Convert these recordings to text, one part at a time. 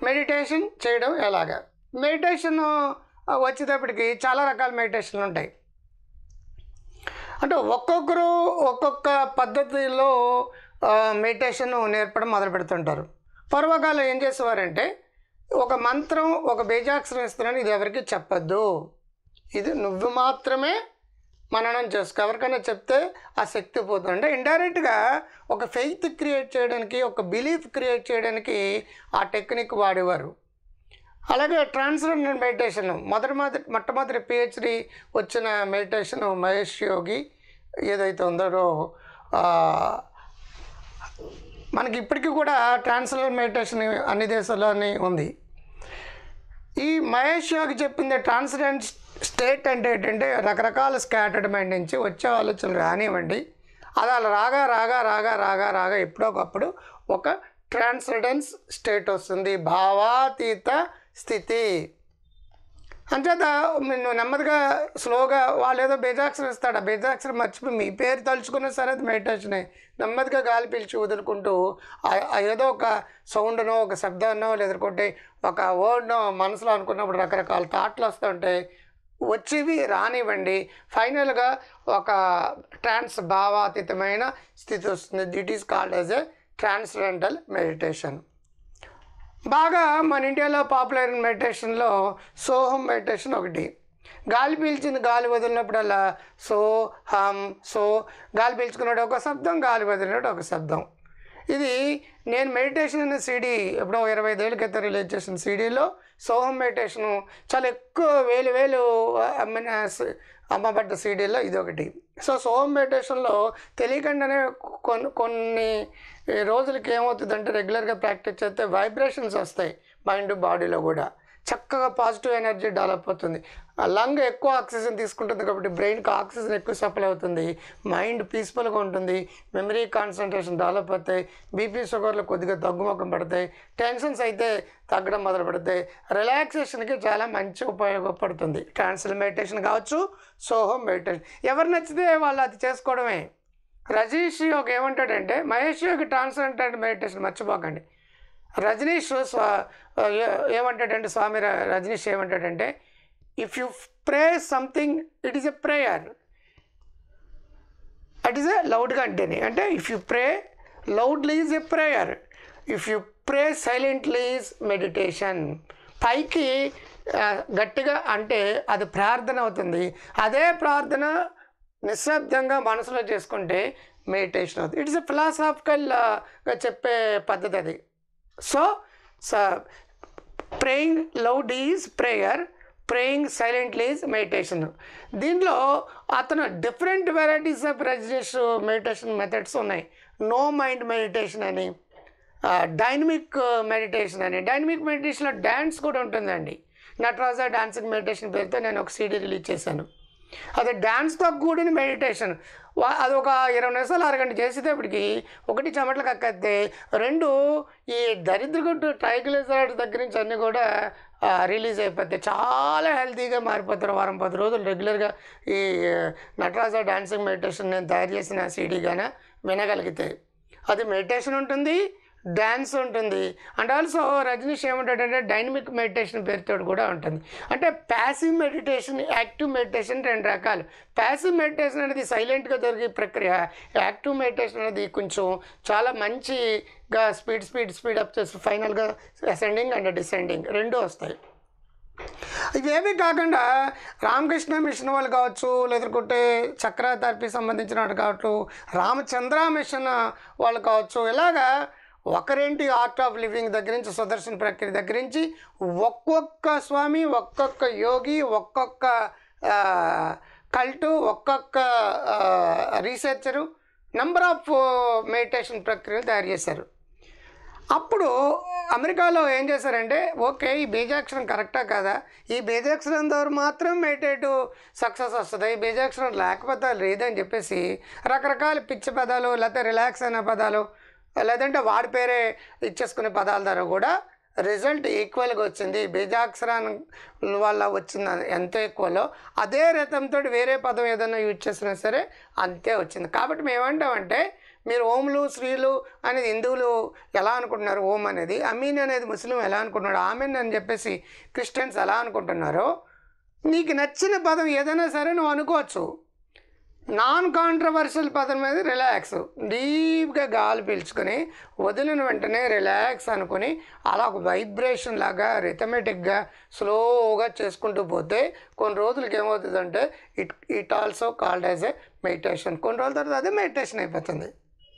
meditation చేయడం ఎలాగా meditation వచ్చేటప్పటికి చాలా రకాల మెడిటేషన్లు ఉంటాయి అంటే ఒక్కొక్కరు ఒక్కొక్క పద్ధతిలో మెడిటేషన్ నేర్పడం మొదలు పెడుతుంటారు పూర్వకాలం ఏం చేసేవారంటే ఒక మంత్రం ఒక బీజాక్షరం ఇస్తున్నాను ఇది ఎవరికి చెప్పద్దు ఇది నువ్వు మాత్రమే మననం చేసుకో ఎవరికైనా చెప్తే ఆ శక్తి పోతుంది అంటే ఇండైరెక్ట్గా ఒక ఫెయిత్ క్రియేట్ చేయడానికి ఒక బిలీఫ్ క్రియేట్ చేయడానికి ఆ టెక్నిక్ వాడేవారు అలాగే ట్రాన్స్జెండర్ మెడిటేషన్ మొదటి మొదటి మొట్టమొదటి పిహెచ్డి వచ్చిన మెడిటేషన్ మహేష్ యోగి ఏదైతే ఉందో ఆ, మనకి ఇప్పటికీ కూడా ట్రాన్స్జెండర్ మెడిటేషన్ అన్ని దేశాల్లోని ఉంది ఈ మహేష్ యోగి చెప్పింది ట్రాన్స్జెండెంట్ స్టేట్ అంటే ఏంటంటే రకరకాల స్కాటర్డ్ మైండ్ నుంచి వచ్చే ఆలోచనలు రానివ్వండి అది అలా రాగా రాగా రాగా రాగా రాగా ఎప్పుడో ఒకప్పుడు ఒక ట్రాన్స్జెండెన్స్ స్టేట్ వస్తుంది భావాతీత స్థితి అంచేత నువ్వు నెమ్మదిగా స్లోగా వాళ్ళు ఏదో బేజాక్షరం ఇస్తాడు ఆ బేజాక్షరం మర్చిపోయి మీ పేరు తలుచుకున్నా సరే అది మెడిటేషనే నెమ్మదిగా గాలి పీల్చి వదులుకుంటూ ఆ- ఆ ఏదో ఒక సౌండ్నో ఒక శబ్దాన్నో లేదంటే ఒక వర్డ్నో మనసులో అనుకున్నప్పుడు రకరకాల థాట్లు వస్తుంటాయి వచ్చేవి రానివ్వండి ఫైనల్గా ఒక ట్రాన్స్ భావాతీతమైన స్థితి వస్తుంది that is called as a transcendental meditation బాగా మన ఇండియాలో పాపులర్ మెడిటేషన్లో సోహం మెడిటేషన్ ఒకటి గాలి పీల్చింది గాలి వదిలినప్పుడల్లా సో హమ్ సో గాలి పీల్చుకున్నాడు ఒక శబ్దం గాలి వదిలినాడు ఒక శబ్దం ఇది నేను మెడిటేషన్ అనే సీడీ ఎప్పుడో ఇరవై ఐదేళ్ళ క్రితం రిలీజ్ చేసిన సీడీలో సోహం మెడిటేషను చాలా ఎక్కువ వేలు వేలు అమ్మిన స- అమ్మబడ్డ సీడీలో ఇది ఒకటి సో సోహం మెడిటేషన్లో తెలియకుండానే కొన్ని కొన్ని రోజులకి ఏమవుతుందంటే రెగ్యులర్గా ప్రాక్టీస్ చేస్తే వైబ్రేషన్స్ వస్తాయి మైండ్ బాడీలో కూడా చక్కగా పాజిటివ్ ఎనర్జీ డెవలప్ అవుతుంది ఆ లంగ్ ఎక్కువ ఆక్సిజన్ తీసుకుంటుంది కాబట్టి బ్రెయిన్కి ఆక్సిజన్ ఎక్కువ సప్లై అవుతుంది మైండ్ పీస్ఫుల్గా ఉంటుంది మెమరీ కాన్సన్ట్రేషన్ డెవలప్ అవుతాయి బీపీ షుగర్లు కొద్దిగా తగ్గుముఖం పడతాయి టెన్షన్స్ అయితే తగ్గడం మొదలు పెడతాయి రిలాక్సేషన్కి చాలా మంచి ఉపయోగపడుతుంది ట్రాన్స్ఫర్ మెడిటేషన్ కావచ్చు సోహం మెడిటేషన్ ఎవరు నచ్చితే వాళ్ళు అది చేసుకోవడమే రజనీష్ యోగ్ ఏమంటాడంటే మహేష్ యోగి ట్రాన్స్జెండర్ మెడిటేషన్ మర్చిపోకండి రజనీష్ స్వా ఏ- ఏమంటాడంటే స్వామి ర- రజనీష్ ఏమంటాడంటే if you pray something it is a prayer it is a లౌడ్గా అంటేనే అంటే if you pray loudly is a prayer if you pray silently is meditation పైకి ఆ, గట్టిగా అంటే అది ప్రార్థన అవుతుంది అదే ప్రార్థన నిశ్శబ్దంగా మనసులో చేసుకుంటే మెడిటేషన్ అవుతుంది ఇట్స్ ఎ ఫిలాసాఫికల్గా చెప్పే పద్ధతి అది so praying loud is prayer praying silently is meditation దీనిలో అతను different varieties of residence meditation methods ఉన్నాయి నో మైండ్ మెడిటేషన్ అని డైనమిక్ మెడిటేషన్ అని డైనమిక్ మెడిటేషన్లో డ్యాన్స్ కూడా ఉంటుందండి నటరాజా డాన్సింగ్ మెడిటేషన్ పేరుతో నేను ఒక సీడీ రిలీజ్ చేశాను అది డ్యాన్స్తో కూడిన మెడిటేషన్ వా- అది ఒక ఇరవై నిమిషాలు అరగంట చేసేటప్పటికి ఒకటి చెమటలు కక్కేస్తే రెండు ఈ దరిద్రగుట్టు ట్రైగ్లిజరైడ్ దగ్గర నుంచి అన్నీ కూడా ఆ, రిలీజ్ అయిపోతాయి చాలా హెల్తీగా మారిపోతారు వారం పది రోజులు రెగ్యులర్గా ఈ నటరాజా డాన్సింగ్ మెడిటేషన్ నేను తయారు చేసిన సీడీగానే వినగలిగితే అది మెడిటేషన్ ఉంటుంది డ్యాన్స్ ఉంటుంది అండ్ ఆల్సో రజనీష్ ఏమంటాడంటే డైనమిక్ మెడిటేషన్ పేరుతో కూడా ఉంటుంది అంటే ప్యాసివ్ మెడిటేషన్ యాక్టివ్ మెడిటేషన్ రెండు రకాలు ప్యాసివ్ మెడిటేషన్ అనేది సైలెంట్గా దొరికే ప్రక్రియ యాక్టివ్ మెడిటేషన్ అనేది కొంచెం చాలా మంచిగా స్పీడ్ స్పీడ్ స్పీడ్ అప్ చేసి ఫైనల్గా అసెండింగ్ అండ్ డిసెండింగ్ రెండు వస్తాయి ఇవేమీ కాకుండా రామకృష్ణ మిషన్ వాళ్ళు కావచ్చు లేదంటే చక్ర థెరపీ సంబంధించిన వాళ్ళు కావచ్చు రామచంద్ర మిషన్ వాళ్ళు కావచ్చు ఇలాగా ఒకరేంటి ఆర్ట్ ఆఫ్ లివింగ్ దగ్గర నుంచి సుదర్శన ప్రక్రియ దగ్గర నుంచి ఒక్కొక్క స్వామి ఒక్కొక్క యోగి ఒక్కొక్క ఆ, కల్టు ఒక్కొక్క రీసెర్చరు నెంబర్ ఆఫ్ మెడిటేషన్ ప్రక్రియలు తయారు చేశారు అప్పుడు అమెరికాలో ఏం చేశారంటే ఓకే ఈ బీజాక్షరం కరెక్టా కదా ఈ బీజాక్షరం ద్వారా మాత్రం మెడిటేటివ్ సక్సెస్ వస్తుంది ఈ బీజాక్షరం లేకపోతే లేదని చెప్పేసి రకరకాల పిచ్చి పదాలు లేకపోతే రిలాక్స్ అయిన పదాలు లేదంటే వాడి పేరే ఇచ్చేసుకునే పదాల ద్వారా కూడా రిజల్ట్ ఈక్వల్గా వచ్చింది బీజాక్షరం వల్ల వచ్చింది ఎంత ఎక్కువలో అదే రతంతో వేరే పదం ఏదైనా యూజ్ చేసినా సరే అంతే వచ్చింది కాబట్టి మేము ఏమంటామంటే మీరు ఓంలు స్త్రీలు అనేది హిందువులు ఎలా అనుకుంటున్నారు ఓం అనేది అమీన్ అనేది ముస్లిం ఎలా అనుకుంటున్నాడు ఆమెన్ అని చెప్పేసి క్రిస్టియన్స్ ఎలా అనుకుంటున్నారో నీకు నచ్చిన పదం ఏదైనా సరే నువ్వు అనుకోవచ్చు నాన్ కాంట్రవర్షియల్ పదం మీద రిలాక్స్ డీప్గా గాలి పీల్చుకొని వదిలిన వెంటనే రిలాక్స్ అనుకొని అలా ఒక వైబ్రేషన్ లాగా రిథమెటిక్గా స్లోగా చేసుకుంటూ పోతే కొన్ని రోజులకి ఏమవుతుందంటే it it also called as a meditation కొన్ని రోజుల తర్వాత అదే మెడిటేషన్ అయిపోతుంది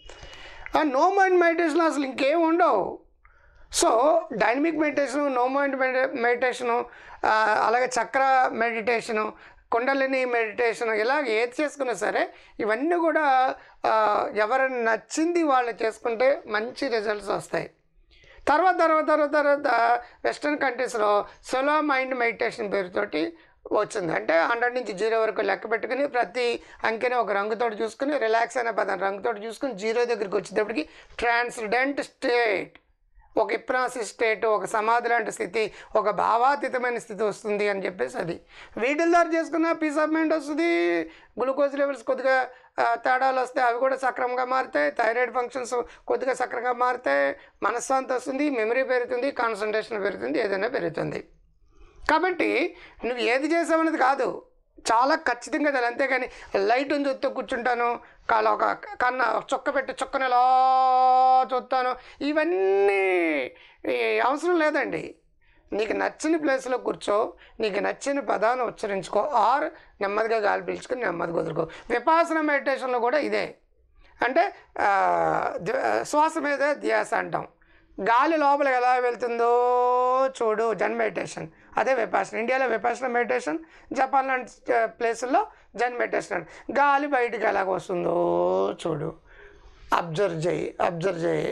ఆ నో మైండ్ మెడిటేషన్ అసలు ఇంకేం ఉండవు so dynamic meditation no mind meditation అలాగే చక్ర మెడిటేషను కుండలిని మెడిటేషన్ ఇలా ఏది చేసుకున్నా సరే ఇవన్నీ కూడా ఆ, ఎవరికి నచ్చింది వాళ్ళు చేసుకుంటే మంచి రిజల్ట్స్ వస్తాయి తర్వాత తర్వాత తర్వాత తర్వాత వెస్ట్రన్ కంట్రీస్లో సోలో మైండ్ మెడిటేషన్ పేరుతోటి వచ్చింది అంటే హండ్రెడ్ నుంచి జీరో వరకు లెక్క పెట్టుకుని ప్రతి అంకెని ఒక రంగుతోటి చూసుకుని రిలాక్స్ అనే పదం రంగుతోటి చూసుకుని జీరో దగ్గరికి వచ్చేటప్పటికి ట్రాన్స్డెంట్ స్టేట్ ఒక ఇప్రాసిస్ స్టేట్ ఒక సమాధి లాంటి స్థితి ఒక భావాతీతమైన స్థితి వస్తుంది అని చెప్పేసి అది వీటిల ద్వారా చేసుకున్న పీస్ ఆఫ్ మైండ్ వస్తుంది గ్లూకోజ్ లెవెల్స్ కొద్దిగా ఆ, తేడాలు వస్తాయి అవి కూడా సక్రమంగా మారుతాయి థైరాయిడ్ ఫంక్షన్స్ కొద్దిగా సక్రమంగా మారుతాయి మనశ్శాంతి వస్తుంది మెమరీ పెరుగుతుంది కాన్సన్ట్రేషన్ పెరుగుతుంది ఏదైనా పెరుగుతుంది కాబట్టి నువ్వు ఏది చేసావనేది కాదు చాలా ఖచ్చితంగా తెలియాలి అంతేగాని లైట్ ఉంది చూస్తూ కూర్చుంటాను కాళ్ళ ఒక కన్న చొక్క పెట్టి చొక్కని ఎలా చూస్తాను ఇవన్నీ ఈ, అవసరం లేదండి నీకు నచ్చిన ప్లేస్లో కూర్చో నీకు నచ్చిన పదాన్ని ఉచ్చరించుకో ఆర్ నెమ్మదిగా గాలి పీల్చుకొని నెమ్మదిగా వదులుకో విపాసన మెడిటేషన్లో కూడా ఇదే అంటే ఆ, ధ్వ- శ్వాస మీద ధ్యాస అంటాం గాలి లోపల ఎలా వెళ్తుందో చూడు జన్ మెడిటేషన్ అదే విపాసన ఇండియాలో విపాసన మెడిటేషన్ జపాన్ లాంటి ప్లేసుల్లో జన్ మెడిటేషన్ అంట గాలి బయటికి ఎలాగ వస్తుందో చూడు అబ్జర్వ్ చేయి అబ్జర్వ్ చేయి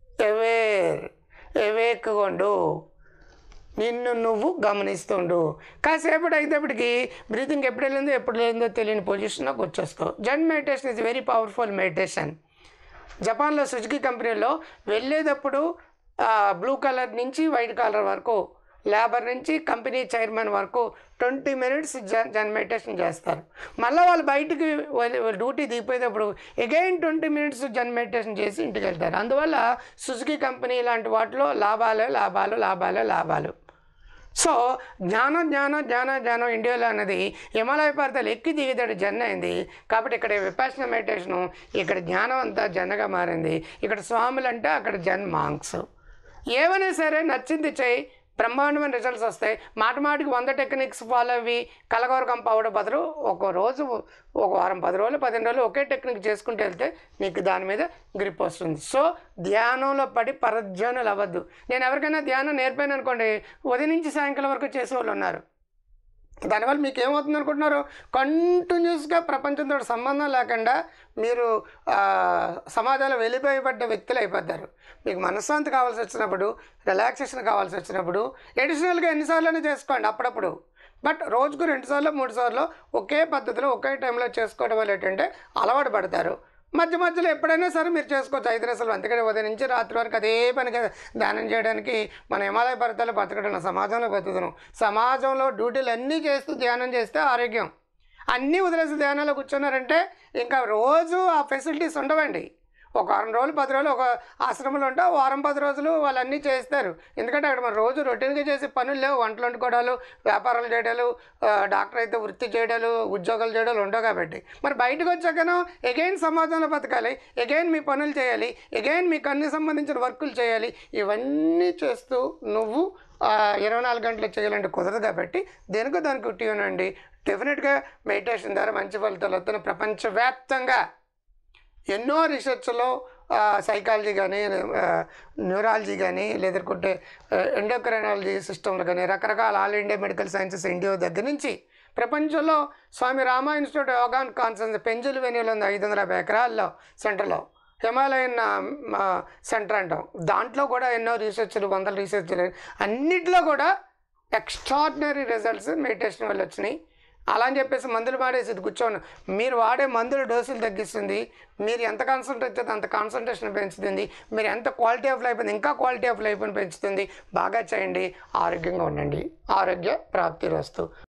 ఎవేర్ ఎవేక్కుండు నిన్ను నువ్వు గమనిస్తుండు కాసేపటి అయితేప్పటికి బ్రీతింగ్ ఎప్పుడు వెళ్ళిందో ఎప్పుడు వెళ్ళిందో తెలియని పొజిషన్లోకి వచ్చేస్తావు zen meditation is very powerful meditation జపాన్లో సుజుకి కంపెనీలో వెళ్ళేటప్పుడు బ్లూ కలర్ నుంచి వైట్ కలర్ వరకు లేబర్ నుంచి కంపెనీ చైర్మన్ వరకు twenty minutes zen zen meditation చేస్తారు మళ్ళీ వాళ్ళు బయటికి డ్యూటీ దిగిపోయేటప్పుడు again twenty minutes zen meditation చేసి ఇంటికి వెళ్తారు అందువల్ల సుజుకి కంపెనీ లాంటి వాటిలో లాభాలే లాభాలు లాభాలే లాభాలు సో జ్ఞానం జ్ఞానం జ్ఞానం జ్ఞానం ఇండియాలో అన్నది హిమాలయ పర్వతాలు ఎక్కి దిగేదాడు జన్ అయింది కాబట్టి ఇక్కడ విపాసన మెడిటేషను ఇక్కడ జ్ఞానం అంతా జన్నగా మారింది ఇక్కడ స్వాములు అంటే అక్కడ జన్ మాంగ్స్ ఏమైనా సరే నచ్చింది చేయి బ్రహ్మాండమైన రిజల్ట్స్ వస్తాయి మాట మాటికి వంద టెక్నిక్స్ ఫాలో అవి కలగోరకం పవడం బదులు ఒక రోజు ఒక వారం పది రోజులు పదిహేను రోజులు ఒకే టెక్నిక్ చేసుకుంటూ వెళ్తే నీకు దాని మీద గ్రిప్ వస్తుంది సో ధ్యానంలో పడి పరధ్యానులు అవ్వద్దు నేను ఎవరికైనా ధ్యానం నేర్పాను అనుకోండి ఉదయం నుంచి సాయంకాలం వరకు చేసేవాళ్ళు ఉన్నారు దానివల్ల మీకు ఏమవుతుంది అనుకుంటున్నారు కంటిన్యూస్గా ప్రపంచంతో సంబంధం లేకుండా మీరు ఆ, సమాజంలో వెలిపోయబడ్డ వ్యక్తులు అయిపోతారు మీకు మనశ్శాంతి కావాల్సి వచ్చినప్పుడు రిలాక్సేషన్ కావాల్సి వచ్చినప్పుడు ఎడిషనల్గా ఎన్నిసార్లు చేసుకోండి అప్పుడప్పుడు బట్ రోజుకు రెండుసార్లు మూడు సార్లు ఒకే పద్ధతిలో ఒకే టైంలో చేసుకోవడం వల్ల ఏంటంటే అలవాటు పడతారు మధ్య మధ్యలో ఎప్పుడైనా సరే మీరు చేసుకోవచ్చు ఐదు నిమిషాలు అందుకని ఉదయం నుంచి రాత్రి వరకు అదే పనిగా ధ్యానం చేయడానికి మన హిమాలయ పర్వతాలు బతకడం సమాజంలో బతుకుతున్నాం సమాజంలో డ్యూటీలు అన్నీ చేస్తూ ధ్యానం చేస్తే ఆరోగ్యం అన్నీ వదిలేసి ధ్యానంలో కూర్చున్నారంటే ఇంకా రోజు ఆ ఫెసిలిటీస్ ఉండవండి ఒక వారం రోజులు పది రోజులు ఒక ఆశ్రమంలో ఉంటే ఓ వారం పది రోజులు వాళ్ళు అన్నీ చేస్తారు ఎందుకంటే అక్కడ మన రోజు రొటీన్గా చేసే పనులు లేవు వంటలు వండుకోవడాలు వ్యాపారాలు చేయడాలు ఆ, డాక్టర్ అయితే వృత్తి చేయడాలు ఉద్యోగాలు చేయడాలు ఉండవు కాబట్టి మరి బయటకు వచ్చాకనో ఎగైన్ సమాజంలో బతకాలి ఎగైన్ మీ పనులు చేయాలి ఎగైన్ మీకు అన్ని సంబంధించిన వర్కులు చేయాలి ఇవన్నీ చేస్తూ నువ్వు ఆ, ఇరవై నాలుగు గంటలు చేయాలంటే కుదరదు కాబట్టి దేనికో దానికి కుట్టివనండి డెఫినెట్గా మెడిటేషన్ ద్వారా మంచి ఫలితాలు వస్తున్నాయి ప్రపంచవ్యాప్తంగా ఎన్నో రీసెర్చ్లో సైకాలజీ కానీ న్యూరాలజీ కానీ లేదంటే ఎండోక్రైనాలజీ సిస్టంలు కానీ రకరకాల all India medical sciences India దగ్గర నుంచి ప్రపంచంలో స్వామి రామా ఇన్స్టిట్యూట్ యోగాన్ కాన్సన్స్ పెంజులు వెన్యూలో ఉంది ఐదు వందల యాభై ఎకరాల్లో సెంటర్లో హిమాలయన్ ఆ, సెంటర్ అంటాం దాంట్లో కూడా ఎన్నో రీసెర్చ్లు వందల రీసెర్చ్లు అన్నిట్లో కూడా ఎక్స్ట్రాడినరీ రిజల్ట్స్ మెడిటేషన్ వల్ల వచ్చినాయి అలా అని చెప్పేసి మందులు వాడేసి ఇది కూర్చోను మీరు వాడే మందుల డోసులు తగ్గిస్తుంది మీరు ఎంత కాన్సన్ట్రేట్ చేస్తే అంత కాన్సన్ట్రేషన్ పెంచుతుంది మీరు ఎంత క్వాలిటీ ఆఫ్ లైఫ్ ఇంకా క్వాలిటీ ఆఫ్ లైఫ్ని పెంచుతుంది బాగా చేయండి ఆరోగ్యంగా ఉండండి ఆరోగ్య ప్రాప్తి వస్తూ